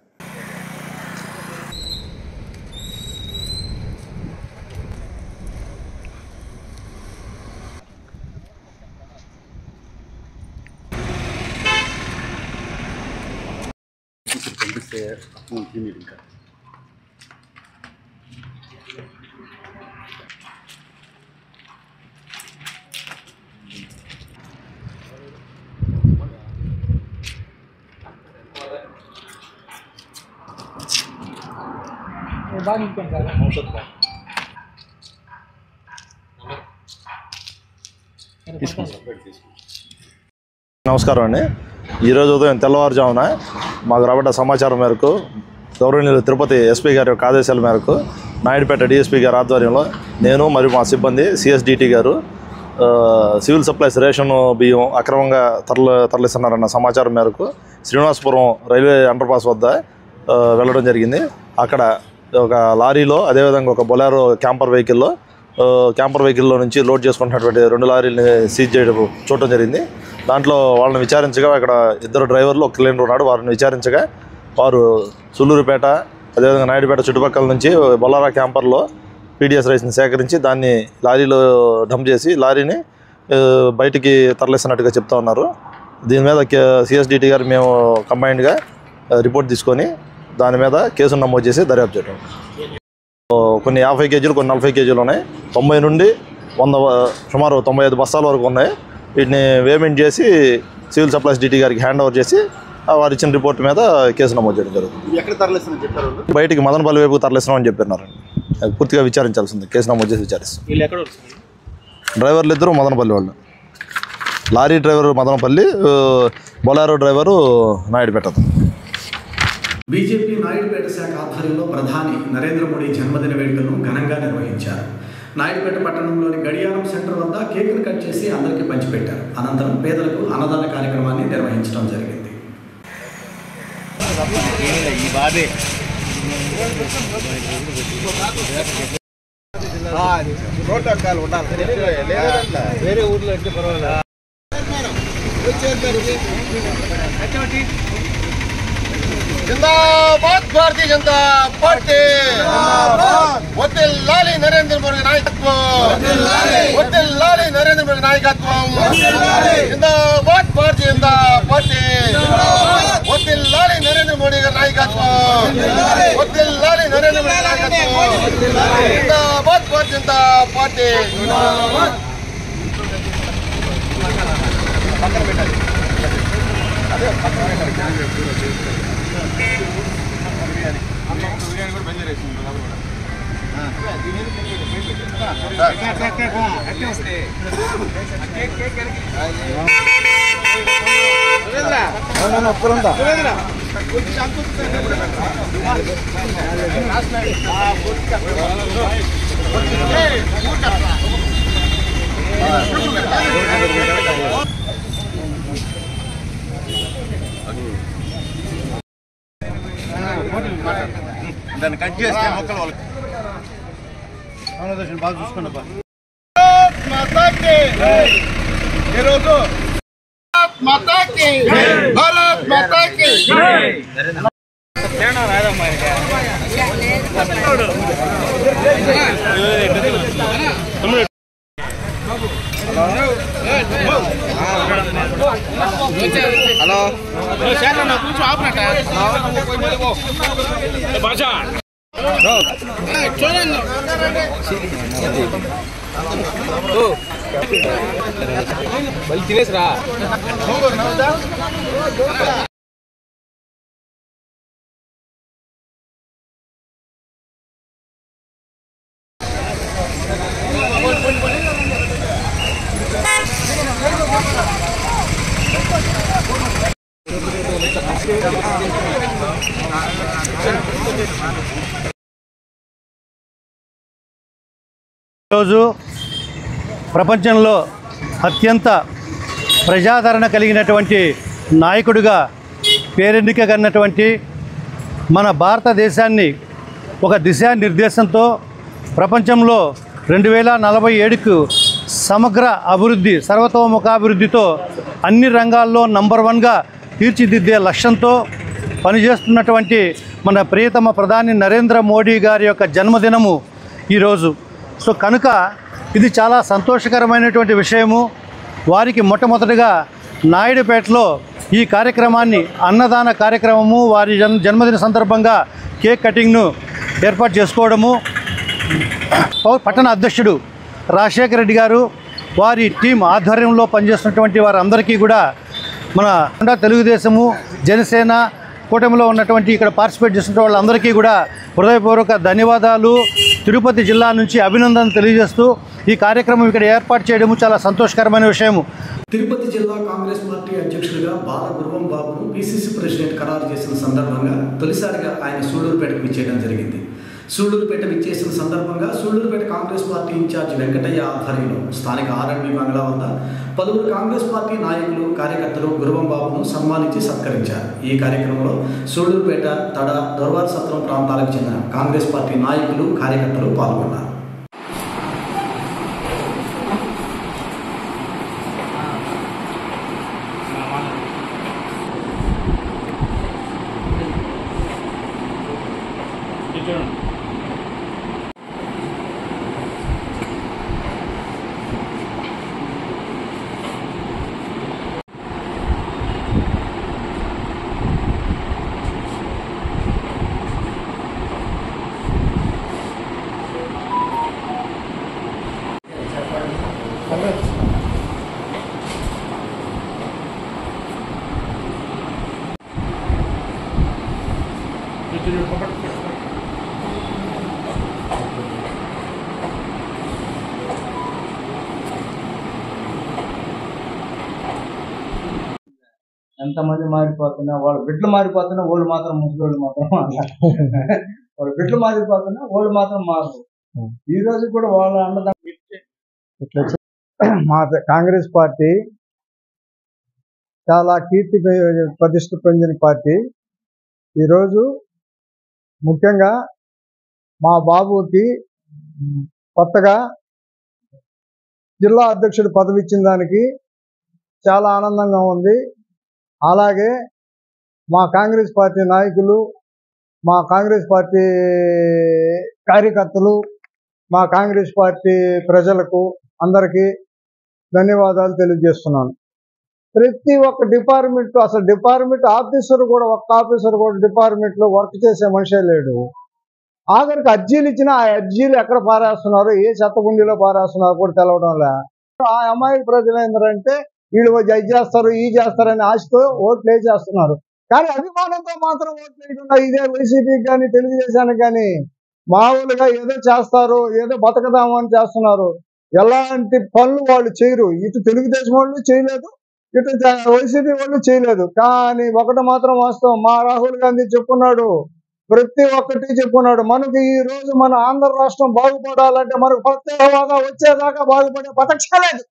నమస్కారం అండి ఈరోజు ఉదయం తెల్లవారుజామున మాకు రాబడ్డ సమాచారం మేరకు గౌరవనీయులు తిరుపతి ఎస్పీ గారి యొక్క ఆదేశాల మేరకు నాయుడుపేట డిఎస్పీ గారి ఆధ్వర్యంలో నేను మరియు మా సిబ్బంది సిఎస్డిటి గారు ఆ, సివిల్ సప్లైస్ రేషన్ బియ్యం అక్రమంగా తరలి తరలిస్తున్నారన్న సమాచారం మేరకు శ్రీనివాసపురం రైల్వే అండర్ పాస్ వద్ద ఆ, వెళ్ళడం జరిగింది అక్కడ ఒక లారీలో అదేవిధంగా ఒక బొలారో క్యాంపర్ వెహికల్లో ఆ, క్యాంపర్ వెహికల్లో నుంచి లోడ్ చేసుకుంటున్నటువంటి రెండు లారీలని సీజ్ చేయడం చూడటం జరిగింది దాంట్లో వాళ్ళని విచారించగా ఇక్కడ ఇద్దరు డ్రైవర్లు ఒక క్లీనర్ ఉన్నాడు వారిని విచారించగా వారు సుల్లూరుపేట అదేవిధంగా నాయుడుపేట చుట్టుపక్కల నుంచి బొల్లారా క్యాంపర్లో పీడిఎస్ రైస్ని సేకరించి దాన్ని లారీలో డంప్ చేసి లారీని ఆ, బయటికి తరలిస్తున్నట్టుగా చెప్తా ఉన్నారు దీని మీద సిఎస్డిటి గారు మేము కంబైన్డ్గా రిపోర్ట్ తీసుకొని దాని మీద కేసు నమోదు చేసి దర్యాప్తు చేయడం ఓ, కొన్ని యాభై కేజీలు కొన్ని నలభై కేజీలు ఉన్నాయి తొంభై నుండి వంద సుమారు తొంభై ఐదు బస్తాల వరకు ఉన్నాయి వీటిని వేమెంట్ చేసి సివిల్ సప్లైస్ డిటి గారికి హ్యాండ్ ఓవర్ చేసి ఆ వారు ఇచ్చిన రిపోర్ట్ మీద కేసు నమోదు చేయడం జరుగుతుంది ఎక్కడ తరలిస్తున్నారు చెప్పారు వాళ్ళు? బయటికి మదనపల్లి వైపు తరలిస్తున్నామని చెప్పినారు అది పూర్తిగా విచారించాల్సింది కేసు నమోదు చేసి విచారిస్తాం వీళ్ళు ఎక్కడ వస్తున్నారు డ్రైవర్లు ఇద్దరు మదనపల్లి వాళ్ళు లారీ డ్రైవర్ మదనపల్లి ఆ, Bolero driver Naidupeta BJP Naidupeta శాఖ ఆధ్వర్యంలో ప్రధాని నరేంద్ర మోడీ జన్మదిన వేడుకలను ఘనంగా నిర్వహించారు నాయుడుపేట పట్టణంలోని గడియారం సెంటర్ వద్ద కేకును కట్ చేసి అందరికీ పంచిపెట్టారు అనంతరం పేదలకు అన్నదాన కార్యక్రమాన్ని నిర్వహించడం జరిగింది వేరే ఊర్లో అయితే పర్వాలేదు జిందాబాద్ భారతీయ జనతా పార్టీ వదిల్లాలి నరేంద్ర మోడీ నాయకత్వం వదిల్లాలి నరేంద్ర మోడీ నాయకత్వం జిందాబాద్ భారతీయ జనతా పార్టీ వదిల్లాలి నరేంద్ర మోడీ గారి నాయకత్వం వదిల్లాలి నరేంద్ర మోడీ నాయకత్వం జిందాబాద్ భారతీయ జనతా పార్టీ పక్కన పెట్టాలి అదే పక్కన పెట్టాలి బిర్యానీ కూడా బయలుదేరేసింది దాన్ని కట్ చేస్తే మొక్కలు వాళ్ళకి బాగా చూసుకున్నా మాతాకి ఈరోజు భారత్ మాతాకి భారత్ మాతాకి హలో కొంచెం ఆపనట భాష చూడండి మళ్ళీ తినేసిరా ఈరోజు ప్రపంచంలో అత్యంత ప్రజాదరణ కలిగినటువంటి నాయకుడిగా పేరెన్నిక కన్నటువంటి మన భారతదేశాన్ని ఒక దిశానిర్దేశంతో ప్రపంచంలో రెండు వేల నలభై ఏడుకు సమగ్ర అభివృద్ధి సర్వతోముఖాభివృద్ధితో అన్ని రంగాల్లో నంబర్ వన్గా తీర్చిదిద్దే లక్ష్యంతో పనిచేస్తున్నటువంటి మన ప్రియతమ ప్రధాని నరేంద్ర మోడీ గారి యొక్క జన్మదినము ఈరోజు సో కనుక ఇది చాలా సంతోషకరమైనటువంటి విషయము వారికి మొట్టమొదటిగా నాయుడుపేటలో ఈ కార్యక్రమాన్ని అన్నదాన కార్యక్రమము వారి జన్ జన్మదిన సందర్భంగా కేక్ కటింగ్ను ఏర్పాటు చేసుకోవడము పౌ- పట్టణ అధ్యక్షుడు రాజశేఖర రెడ్డి గారు వారి టీం ఆధ్వర్యంలో పనిచేస్తున్నటువంటి వారందరికీ కూడా మన హోండా తెలుగుదేశము జనసేన కూటమిలో ఉన్నటువంటి ఇక్కడ పార్టిసిపేట్ చేస్తున్న వాళ్ళందరికీ కూడా హృదయపూర్వక ధన్యవాదాలు తిరుపతి జిల్లా నుంచి అభినందనలు తెలియజేస్తూ ఈ కార్యక్రమం ఇక్కడ ఏర్పాటు చేయడము చాలా సంతోషకరమైన విషయము తిరుపతి జిల్లా కాంగ్రెస్ పార్టీ అధ్యక్షుడిగా బాల గురువం బాబును పిసిసి ప్రెసిడెంట్ ఖరారు చేసిన సందర్భంగా తొలిసారిగా ఆయన సూళ్లూరుపేటకు విచ్చేయడం జరిగింది సూళ్లూరుపేట విచ్చేసిన సందర్భంగా Sullurpeta Congress party in charge Venkataiah ఆధ్వర్యంలో స్థానిక ఆర్ఎండ్బి బంగ్లా వద్ద పలువురు కాంగ్రెస్ పార్టీ నాయకులు కార్యకర్తలు గురువం బాబును సన్మానించి సత్కరించారు ఈ కార్యక్రమంలో సూళ్లూరుపేట తడ దొరవార్ సత్రం ప్రాంతాలకు చెందిన కాంగ్రెస్ పార్టీ నాయకులు కార్యకర్తలు పాల్గొన్నారు ఎంతమంది మారిపోతున్నా వాళ్ళ బిడ్డలు మారిపోతున్నా వాళ్ళు మాత్రం ముసలి మాత్రం మారారు. వాళ్ళ బిడ్డలు మారిపోతున్నా వాళ్ళు మాత్రం మారరు ఈ రోజు కూడా వాళ్ళ అన్నదాన్ని ఇట్లా చే- మా కాంగ్రెస్ పార్టీ చాలా కీర్తి పె- ప్రతిష్ట పొందిన పార్టీ ఈరోజు ముఖ్యంగా మా బాబుకి కొత్తగా జిల్లా అధ్యక్షుడు పదవి ఇచ్చిన దానికి చాలా ఆనందంగా ఉంది అలాగే మా కాంగ్రెస్ పార్టీ నాయకులు మా కాంగ్రెస్ పార్టీ కార్యకర్తలు మా కాంగ్రెస్ పార్టీ ప్రజలకు అందరికీ ధన్యవాదాలు తెలియజేస్తున్నాను ప్రతి ఒక్క డిపార్ట్మెంట్ అసలు డిపార్ట్మెంట్ ఆఫీసర్ కూడా ఒక్క ఆఫీసర్ కూడా డిపార్ట్మెంట్ లో వర్క్ చేసే మనిషే లేడు ఆఖరికి అర్జీలు ఇచ్చినా ఆ అర్జీలు ఎక్కడ పారేస్తున్నారు ఏ చెత్తగుండిలో పారేస్తున్నారు కూడా తెలవడం లే ఆ అమ్మాయి ప్రజలు ఏంటంటే వీళ్ళు జడ్జ్ చేస్తారు ఈ చేస్తారని ఆశతో ఓట్లు వేసేస్తున్నారు కానీ అభిమానంతో మాత్రం ఓట్లు వేయకుండా ఇదే వైసీపీకి కానీ తెలుగుదేశానికి కానీ మామూలుగా ఏదో చేస్తారు ఏదో బతకదాము అని చేస్తున్నారు ఎలాంటి పనులు వాళ్ళు చేయరు ఇటు తెలుగుదేశం వాళ్ళు చేయలేదు ఇటు జ- వైసీపీ వాళ్ళు చేయలేదు కానీ ఒకటి మాత్రం వాస్తవం మా రాహుల్ గాంధీ చెప్పున్నాడు ప్రతి ఒక్కటి చెప్పున్నాడు మనకు ఈ రోజు మన ఆంధ్ర రాష్ట్రం బాగుపడాలంటే మనకు ప్రత్యేక హోదా వచ్చేదాకా బాగుపడే ప్రతక్ష లేదు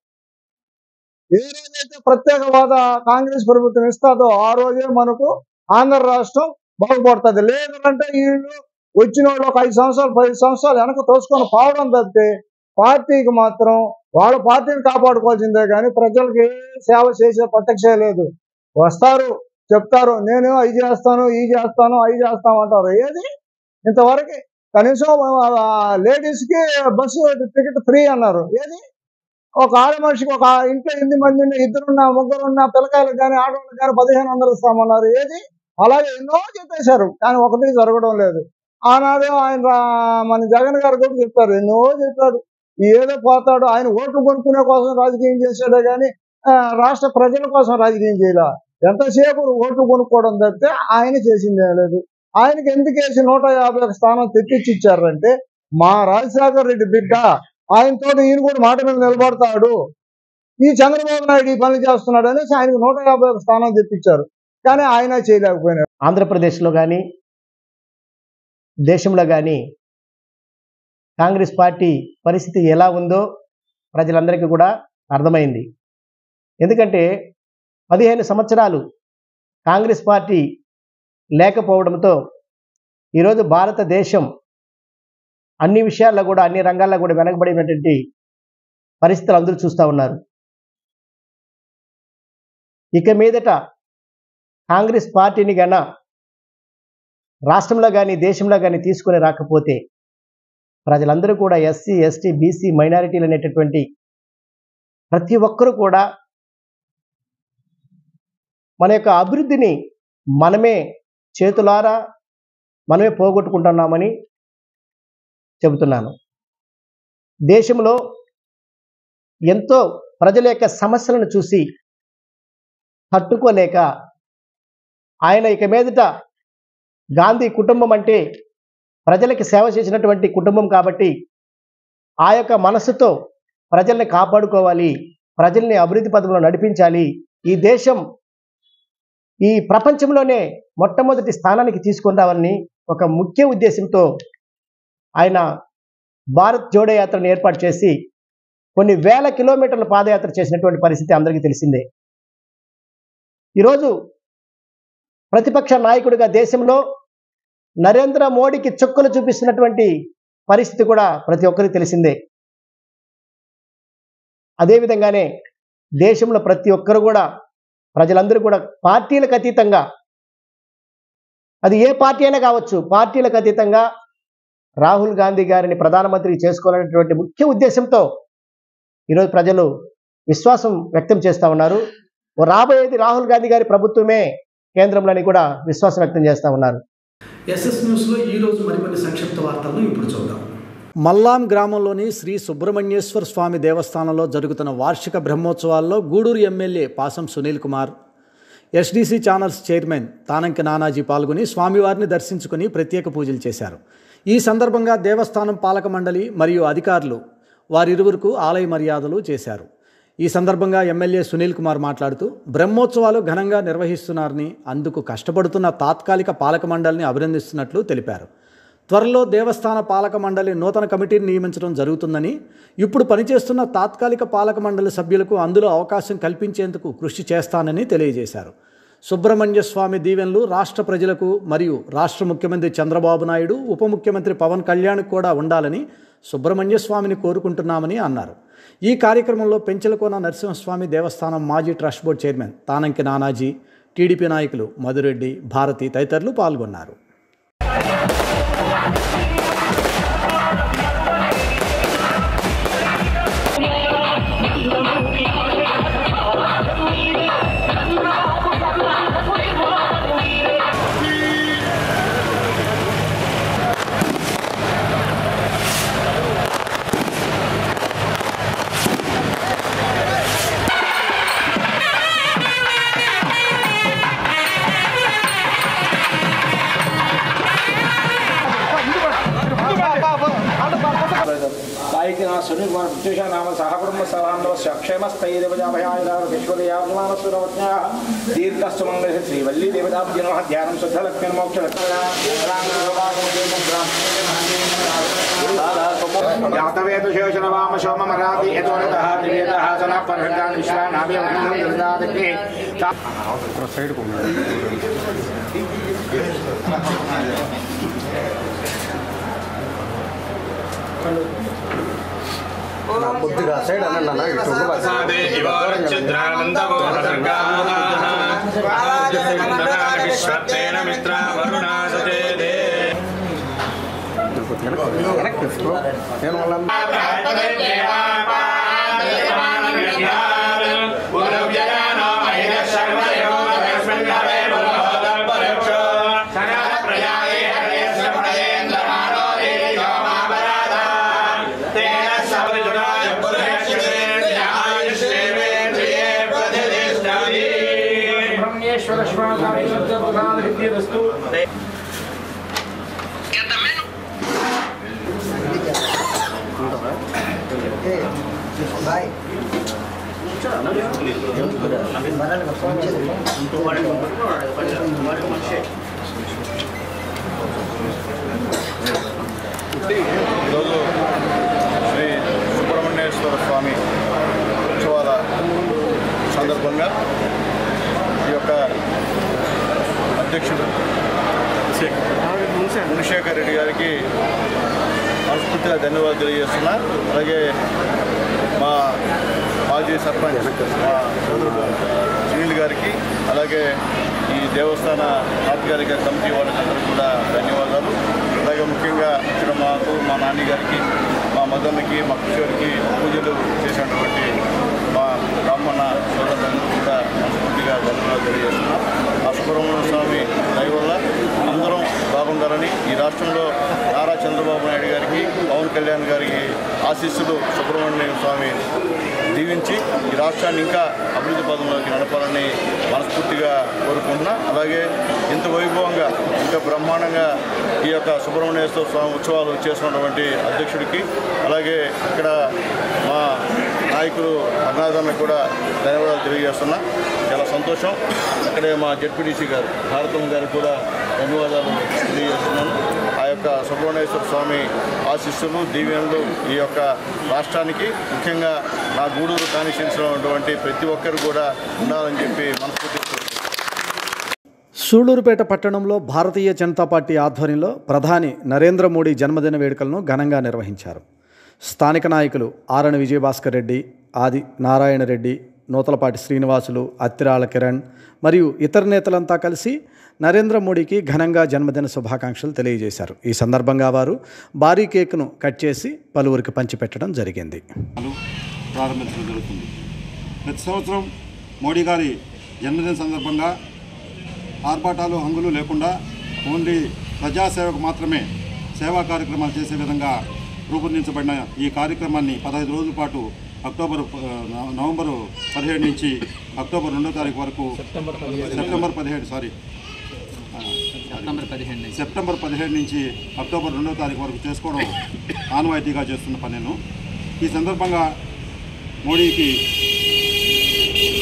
ఏ రోజైతే ప్రత్యేక హోదా కాంగ్రెస్ ప్రభుత్వం ఇస్తాదో ఆ రోజే మనకు ఆంధ్ర రాష్ట్రం బాగుపడుతుంది లేదంటే వీళ్ళు వచ్చిన వాళ్ళు ఒక ఐదు సంవత్సరాలు పది సంవత్సరాలు వెనక తోసుకొని పోవడం తప్పితే పార్టీకి మాత్రం వాళ్ళ పార్టీని కాపాడుకోవాల్సిందే కానీ ప్రజలకి ఏ సేవ చేసే ప్రత్యక్ష లేదు వస్తారు చెప్తారు నేను అవి చేస్తాను ఈ చేస్తాను అవి చేస్తాను అంటారు ఏది ఇంతవరకు కనీసం లేడీస్ కి బస్సు టికెట్ ఫ్రీ అన్నారు ఏది ఒక ఆడ మనిషికి ఒక ఇంట్లో ఎనిమిది మంది ఉన్న ఇద్దరున్న ముగ్గురున్న పిల్లకాయలకు కానీ ఆడవాళ్ళకి కానీ పదిహేను వందలు ఇస్తామన్నారు ఏది అలాగే ఎన్నో చెప్పేశారు కానీ ఒకటి జరగడం లేదు ఆనాడు ఆయన రా- మన జగన్ గారు కూడా చెప్పారు ఎన్నో చెప్పాడు ఏదో పోతాడు ఆయన ఓట్లు కొనుక్కునే కోసం రాజకీయం చేశాడే కానీ ఆ, రాష్ట్ర ప్రజల కోసం రాజకీయం చేయలే ఎంతసేపు ఓట్లు కొనుక్కోవడం తప్పితే ఆయన చేసింది ఏం లేదు ఆయనకి ఎందుకు వేసి నూట యాభై ఒక స్థానం తెప్పించి ఇచ్చారంటే మా రాజశేఖర్ రెడ్డి బిడ్డ ఆయనతో ఈయన కూడా మాట మీద నిలబడతాడు ఈ చంద్రబాబు నాయుడు ఈ పనులు చేస్తున్నాడు అనేసి ఆయనకు నూట యాభై ఒక స్థానం తెప్పించారు కానీ ఆయన చేయలేకపోయినాడు ఆంధ్రప్రదేశ్లో కానీ దేశంలో కానీ కాంగ్రెస్ పార్టీ పరిస్థితి ఎలా ఉందో ప్రజలందరికీ కూడా అర్థమైంది ఎందుకంటే పదిహేను సంవత్సరాలు కాంగ్రెస్ పార్టీ లేకపోవడంతో ఈరోజు భారతదేశం అన్ని విషయాల్లో కూడా అన్ని రంగాల్లో కూడా వెనకబడినటువంటి పరిస్థితులు అందరూ చూస్తూ ఉన్నారు ఇక మీదట కాంగ్రెస్ పార్టీని గన రాష్ట్రంలో కానీ దేశంలో కానీ తీసుకొని రాకపోతే ప్రజలందరూ కూడా ఎస్సీ ఎస్టీ బీసీ మైనారిటీలు అనేటటువంటి ప్రతి ఒక్కరూ కూడా మన యొక్క అభివృద్ధిని మనమే చేతులారా మనమే పోగొట్టుకుంటున్నామని చెబుతున్నాను దేశంలో ఎంతో ప్రజల యొక్క సమస్యలను చూసి తట్టుకోలేక ఆయన ఇక మీదట గాంధీ కుటుంబం అంటే ప్రజలకి సేవ చేసినటువంటి కుటుంబం కాబట్టి ఆ యొక్క మనసుతో ప్రజల్ని కాపాడుకోవాలి ప్రజల్ని అభివృద్ధి పథంలో నడిపించాలి ఈ దేశం ఈ ప్రపంచంలోనే మొట్టమొదటి స్థానానికి తీసుకొని రావాలని ఒక ముఖ్య ఉద్దేశంతో ఆయన భారత్ జోడో యాత్రను ఏర్పాటు చేసి కొన్ని వేల కిలోమీటర్ల పాదయాత్ర చేసినటువంటి పరిస్థితి అందరికీ తెలిసిందే ఈరోజు ప్రతిపక్ష నాయకుడిగా దేశంలో నరేంద్ర మోడీకి చుక్కలు చూపిస్తున్నటువంటి పరిస్థితి కూడా ప్రతి ఒక్కరికి తెలిసిందే అదేవిధంగానే దేశంలో ప్రతి ఒక్కరు కూడా ప్రజలందరూ కూడా పార్టీలకు అతీతంగా అది ఏ పార్టీ అయినా కావచ్చు పార్టీలకు అతీతంగా రాహుల్ గాంధీ గారిని ప్రధానమంత్రి చేసుకోవాలనేటువంటి ముఖ్య ఉద్దేశంతో ఈరోజు ప్రజలు విశ్వాసం వ్యక్తం చేస్తూ ఉన్నారు ఓ రాబోయేది రాహుల్ గాంధీ గారి ప్రభుత్వమే కేంద్రంలోని కూడా విశ్వాసం వ్యక్తం చేస్తూ ఉన్నారు ఎస్ఎస్ న్యూస్లో ఈరోజు మరికొన్ని సంక్షిప్త వార్తలను ఇప్పుడు చూద్దాం మల్లాం గ్రామంలోని శ్రీ సుబ్రహ్మణ్యేశ్వర స్వామి దేవస్థానంలో జరుగుతున్న వార్షిక బ్రహ్మోత్సవాల్లో Gudur MLA Pasam Sunil Kumar SDC channels chairman Tananki Nanaji పాల్గొని స్వామివారిని దర్శించుకుని ప్రత్యేక పూజలు చేశారు ఈ సందర్భంగా దేవస్థానం పాలక మండలి మరియు అధికారులు వారిరువురికి ఆలయ మర్యాదలు చేశారు ఈ సందర్భంగా ఎమ్మెల్యే సునీల్ కుమార్ మాట్లాడుతూ బ్రహ్మోత్సవాలు ఘనంగా నిర్వహిస్తున్నారని అందుకు కష్టపడుతున్న తాత్కాలిక పాలక మండలిని అభినందిస్తున్నట్లు తెలిపారు త్వరలో దేవస్థాన పాలక మండలి నూతన కమిటీని నియమించడం జరుగుతుందని ఇప్పుడు పనిచేస్తున్న తాత్కాలిక పాలక మండలి సభ్యులకు అందులో అవకాశం కల్పించేందుకు కృషి చేస్తానని తెలియజేశారు సుబ్రహ్మణ్య స్వామి దీవెనలు రాష్ట్ర ప్రజలకు మరియు రాష్ట్ర ముఖ్యమంత్రి చంద్రబాబు నాయుడు ఉప ముఖ్యమంత్రి పవన్ కళ్యాణ్ కూడా ఉండాలని సుబ్రహ్మణ్య స్వామిని కోరుకుంటున్నామని అన్నారు ఈ కార్యక్రమంలో పెంచలకోన నరసింహస్వామి దేవస్థానం మాజీ trust board chairman Tananki Nanaji TDP నాయకులు మధురెడ్డి భారతి తదితరులు పాల్గొన్నారు సాయికినా సునీల్ కుమార్ ప్రత్యూష నామ సహకుటుంబ సహాంధవస్య క్షేమస్థైర్యవజాభయాయుధారోగ్యశ్వర్యాభిమానస్వరవజ్ఞా దీర్ఘస్థమంగళ శ్రీవల్లీ దేవతాభ్య నమః ధ్యానం శుద్ధలక్ష్మీ మోక్ష జాతవేత శేషణ వామ సోమ మరాది యతోరతః త్రివేదః సన పరహృతాన్ విశ్రానాభ్యవహనం దృదాదగ్ని సైడ్ కొద్దిగా సైడ్ అనండి అన్న ఇటు ఉండు నేను బ్రహ్మేశ్వర స్వామి విద్యస్తు ఈరోజు శ్రీ సుబ్రహ్మణ్యేశ్వర స్వామి ఉత్సవాల సందర్భంగా ఈ యొక్క అధ్యక్షుడు మునిశేఖర్ రెడ్డి గారికి మనస్ఫూర్తిగా ధన్యవాదాలు తెలియజేస్తున్నా అలాగే మా మాజీ సర్పంచ్ మా సోదరుడు సునీల్ గారికి అలాగే ఈ దేవస్థాన తాత్కాలిక కమిటీ వాళ్ళకందరూ కూడా ధన్యవాదాలు అలాగే ముఖ్యంగా ఇక్కడ మాకు మా నాని గారికి మా మదన్కి మా కిషోర్కి పూజలు చేసినటువంటి మా బ్రాహ్మణ సోదరులందరూ కూడా మనస్ఫూర్తిగా ధన్యవాదాలు తెలియజేస్తున్నాం ఆ సుబ్రహ్మణ్య స్వామి దయ వల్ల అందరం బాగుండాలని ఈ రాష్ట్రంలో నారా చంద్రబాబు నాయుడు గారికి పవన్ కళ్యాణ్ గారికి ఆశీస్సులు సుబ్రహ్మణ్య స్వామి దీవించి ఈ రాష్ట్రాన్ని ఇంకా అభివృద్ధి పదంలోకి నడపాలని మనస్ఫూర్తిగా కోరుకుంటున్నా అలాగే ఇంత వైభవంగా ఇంకా బ్రహ్మాండంగా ఈ యొక్క సుబ్రహ్మణ్యేశ్వర స్వామి ఉత్సవాలు చేస్తున్నటువంటి అధ్యక్షుడికి అలాగే ఇక్కడ మా నాయకులు అన్నాదన్న కూడా ధన్యవాదాలు తెలియజేస్తున్నా చాలా సంతోషం అక్కడే మా జడ్పీటీసీ గారు భారతం గారికి కూడా ధన్యవాదాలు తెలియజేస్తున్నాను ఆ యొక్క సుబ్రహ్మణ్యేశ్వర స్వామి ఆశీస్సులు దీవెనలు ఈ యొక్క రాష్ట్రానికి ముఖ్యంగా నా గూడూరు కాన్స్టిట్యూన్సీలో ఉన్నటువంటి ప్రతి ఒక్కరు కూడా ఉండాలని చెప్పి మనస్ఫూర్తి సూళ్లూరుపేట పట్టణంలో భారతీయ జనతా పార్టీ ఆధ్వర్యంలో ప్రధాని నరేంద్ర మోడీ జన్మదిన వేడుకలను ఘనంగా నిర్వహించారు స్థానిక నాయకులు ఆరణ విజయభాస్కర్ రెడ్డి ఆది నారాయణ రెడ్డి నూతలపాటి శ్రీనివాసులు అత్తిరాల కిరణ్ మరియు ఇతర నేతలంతా కలిసి నరేంద్ర మోడీకి ఘనంగా జన్మదిన శుభాకాంక్షలు తెలియజేశారు ఈ సందర్భంగా వారు భారీ కేక్ను కట్ చేసి పలువురికి పంచిపెట్టడం జరిగింది ప్రారంభించడం జరుగుతుంది ప్రతి సంవత్సరం మోడీ గారి జన్మదిన సందర్భంగా ఆర్భాటాలు హంగులు లేకుండా ఓన్లీ ప్రజాసేవకు మాత్రమే సేవా కార్యక్రమాలు చేసే విధంగా రూపొందించబడిన ఈ కార్యక్రమాన్ని పదహైదు రోజుల పాటు అక్టోబర్ ఆ, నవ- నవంబరు పదిహేడు నుంచి అక్టోబర్ రెండో తారీఖు వరకు సెప్టెంబర్ పదిహేడు సారీ సెప్టెంబర్ పదిహేను నుంచి. సెప్టెంబర్ పదిహేడు నుంచి అక్టోబర్ రెండో తారీఖు వరకు చేసుకోవడం ఆనవాయితీగా చేస్తున్న పని నేను ఈ సందర్భంగా మోడీకి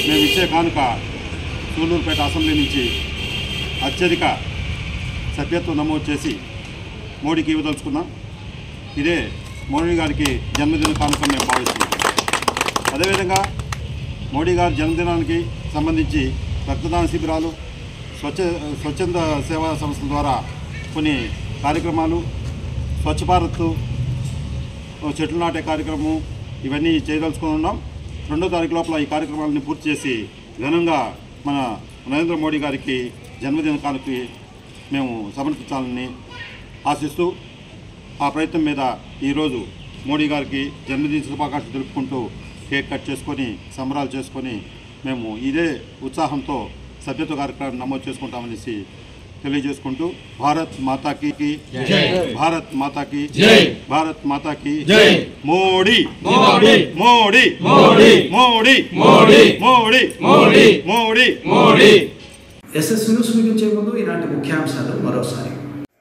మేము ఇచ్చే కానుక సూళ్ళూరుపేట అసెంబ్లీ నుంచి అత్యధిక సభ్యత్వం నమోదు చేసి మోడీకి ఇవ్వదలుచుకున్నాం ఇదే మోడీ గారికి జన్మదిన కానుక మేము భావిస్తున్నాం అదేవిధంగా మోడీ గారి జన్మదినానికి సంబంధించి రక్తదాన శిబిరాలు స్వచ్ఛ స్వచ్ఛంద సేవా సంస్థల ద్వారా కొన్ని కార్యక్రమాలు స్వచ్ఛ భారత్ చెట్లు నాటే కార్యక్రమం ఇవన్నీ చేయదలుచుకుని ఉన్నాం రెండో తారీఖు లోపల ఈ కార్యక్రమాలను పూర్తి చేసి ఘనంగా మన నరేంద్ర మోడీ గారికి జన్మదిన కానుకకి మేము సమర్పించాలని ఆశిస్తూ ఆ ప్రయత్నం మీద ఈరోజు మోడీ గారికి జన్మదిన శుభాకాంక్షలు తెలుపుకుంటూ కేక్ కట్ చేసుకొని సంబరాలు చేసుకొని మేము ఇదే ఉత్సాహంతో సభ్యత్వ కార్యక్రమాన్ని నమోదు చేసుకుంటామనేసి తెలియజేసుకుంటూ భారత్ మాతాకి జై. భారత్ మాతాకి జై. భారత్ మాతాకి జై. మోడీ మోడీ. మోడీ మోడీ. మోడీ మోడీ. మోడీ మోడీ. మోడీ మోడీ. ఎస్ఎస్ న్యూస్ ముగించే ముందు ఈనాటి ముఖ్యాంశాలు మరోసారి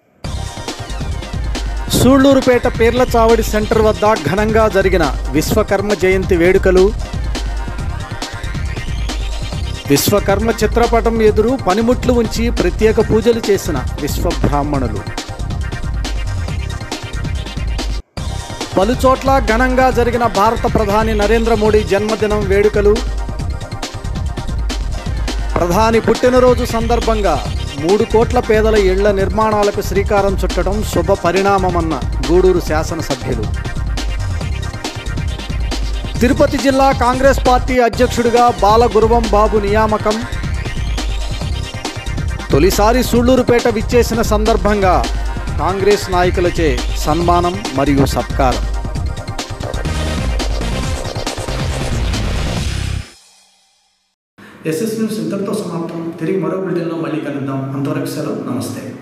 సూళ్లూరుపేట పేర్ల చావడి సెంటర్ వద్ద ఘనంగా జరిగిన విశ్వకర్మ జయంతి వేడుకలు విశ్వకర్మ చిత్రపటం ఎదురు పనిముట్లు ఉంచి ప్రత్యేక పూజలు చేసిన విశ్వబ్రాహ్మణులు పలుచోట్ల ఘనంగా జరిగిన భారత ప్రధాని నరేంద్ర మోడీ జన్మదినం వేడుకలు ప్రధాని పుట్టినరోజు సందర్భంగా మూడు కోట్ల పేదల ఇళ్ల నిర్మాణాలకు శ్రీకారం చుట్టడం శుభ పరిణామమన్న గూడూరు శాసనసభ్యులు తిరుపతి జిల్లా కాంగ్రెస్ పార్టీ అధ్యక్షుడిగా బాలగురువం బాబు నియామకం తొలిసారి సూళ్లూరుపేట విచ్చేసిన సందర్భంగా కాంగ్రెస్ నాయకులచే సన్మానం మరియు సత్కారం ఎస్ఎస్ న్యూస్ ఇంతటితో సమాప్తం తిరిగి మరో బులెటిన్లో మళ్ళీ కలుద్దాం అంతవరకు సెలవు నమస్తే